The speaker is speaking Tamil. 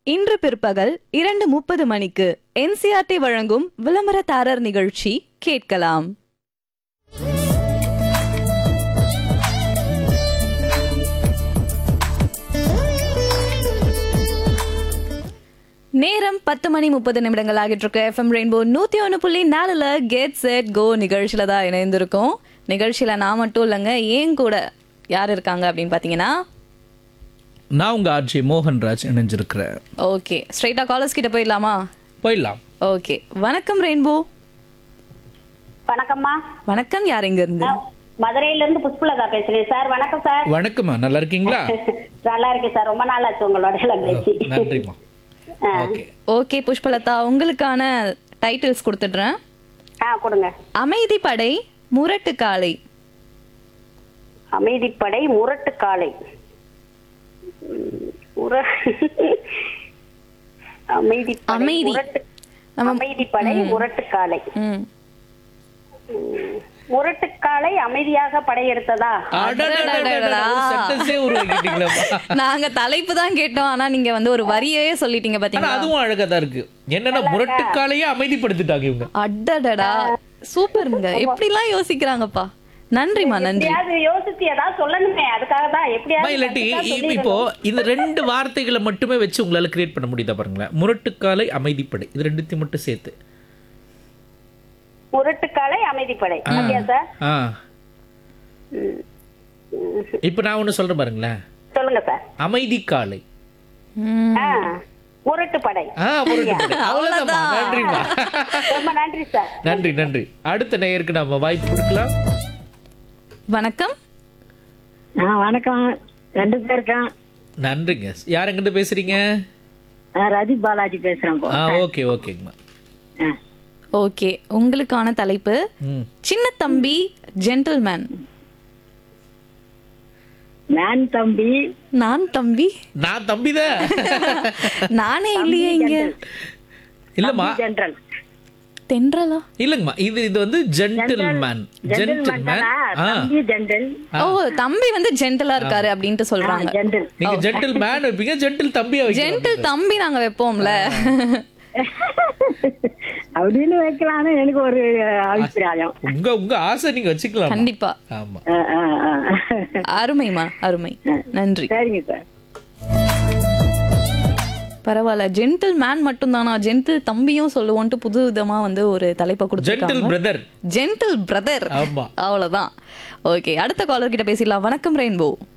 இன்று பிற்பகல் இரண்டு முப்பது மணிக்கு என்சிஆர்டி வழங்கும் விளம்பரதாரர் நிகழ்ச்சி கேட்கலாம் நேரம் பத்து மணி முப்பது நிமிடங்கள் ஆகிட்டு இருக்கு எஃப்எம் ரெயின்போ நூத்தி ஒன்று புள்ளி நாலுல கெட் செட் கோ நிகழ்ச்சியில தான் இணைந்திருக்கோம் நிகழ்ச்சியில நான் மட்டும் இல்லைங்க ஏன் கூட யார் இருக்காங்க அப்படின்னு பாத்தீங்கன்னா நான் உங்க ஆர்ஜி மோகன்ராஜ் இணைஞ்சிருக்கிறேன் ஓகே ஸ்ட்ரைட்டா காலர்ஸ் கிட்ட போயிடலாமா போயிடலாம் ஓகே வணக்கம் ரெயின்போ வணக்கம்மா வணக்கம் யார் எங்க இருந்து நான் மதுரையில இருந்து புஷ்பலதா பேசுறேன் சார் வணக்கம் சார் வணக்கம்மா நல்லா இருக்கீங்களா நல்லா இருக்கேன் சார் ரொம்ப நாள் ஆச்சு உங்களோட எல்லாம் பேசி நன்றிம்மா ஓகே ஓகே புஷ்பலதா உங்களுக்கான டைட்டில்ஸ் கொடுத்துடுறேன் ஆ கொடுங்க அமைதி படை முரட்டு காளை அமைதிப்படை முரட்டு காளை உம், முர- அமைதிப்படை அமைதி. முரட்டு நம்ம- அமைதிப்படை முரட்டு காளை ம் முரட்டு காளை அமைதியாக படையெடுத்ததா அடடடடடடா, ஒரு sentence ஏ உருவாக்கிட்டீங்களேப்பா. நாங்க தலைப்பு தான் கேட்டோம் ஆனா நீங்க வந்து ஒரு வரியே சொல்லிட்டீங்க ஆனா பாத்தீங்களா அதுவும் அழகா தான் இருக்கு என்னன்னா முரட்டுக்காலையே அமைதிப்படுத்திட்டாங்க இவங்க அடடடா சூப்பருங்க எப்படிலாம் யோசிக்கிறாங்கப்பா நன்றிமா நன்றி எப்படியாவது யோசிச்சு ஏதாவது சொல்லணுமே அதுக்காக தான் அம்மா, எப்படியாவது இல்லாட்டி கண்டிப்பா இ- சொல்லிடணும். இப்போ இந்த ரெண்டு வார்த்தைகளை மட்டுமே வச்சு உங்களால கிரியேட் பண்ண முடியுதா பாருங்களேன் முரட்டுக்காலை அமைதிப்படை இது ரெண்டுத்தையும் மட்டும் சேர்த்து முரட்டுக்காலை அமைதிப்படை அப்படியா சார் ஆ இப்போ நான் ஒண்ணு சொல்றேன் பாருங்களேன் சொல்லுங்க சார் அமைதிக்காலை ம், ஆ, முரட்டு படை ஆ முரட்டுப்படை அவ்வளவுதான்மா நன்றிம்மா ரொம்ப நன்றி சார் நன்றி நன்றி அடுத்த நேயருக்கு நம்ம வாய்ப்பு கொடுக்கலாம் வணக்கம் ஆ வணக்கம் ரெண்டு பேருக்கும் நன்றிங்க யார் எங்கிட்ட பேசுறீங்க நான் ரதி பாலாஜி பேசுறேன் போ. ஆ ஓகே ஓகேங்கம்மா ஆ. ஓகே உங்களுக்கான தலைப்பு ம் சின்ன தம்பி ஜென்டில்மேன் நான் தம்பி நான் தம்பி நான் தம்பிதான் நானே இல்லையே இங்க இல்லம்மா ஜென்ரல் தென்றலா இல்லங்கம்மா இது இது வந்து ஜென்டில்மேன் ஜென்டில்மேன் ஆ தம்பி ஜென்ரல் ஓ தம்பி வந்து ஜென்டலா இருக்காரு அப்படின்ட்டு சொல்றாங்க ஜென்ரல் நீங்க ஜென்டில் மேன் வைப்பீங்க ஜென்டில் தம்பியா வைக்கணும் ஜென்டில் தம்பி நாங்க வைப்போம்ல அப்படின்னு வைக்கலாம்னு எனக்கு ஒரு அபிப்பிராயம் உங்க உங்க ஆசை நீங்க வச்சுக்கலாம் கண்டிப்பா ஆமா ஆ, ஆ, ஆ. அருமைமா அருமை நன்றி சரிங்க சார் பரவாயில்ல ஜென்டில் மேன் மட்டும் தானா ஜென்டில் தம்பியும் சொல்லுவோன்ட்டு புது விதமா வந்து ஒரு தலைப்பை ஜென்டில் கொடுத்துருக்காங்க பிரதர் ஜென்டில் பிரதர் ஆமா அவ்வளவுதான் ஓகே அடுத்த காலர் கிட்ட பேசிடலாம் வணக்கம் ரெயின்போ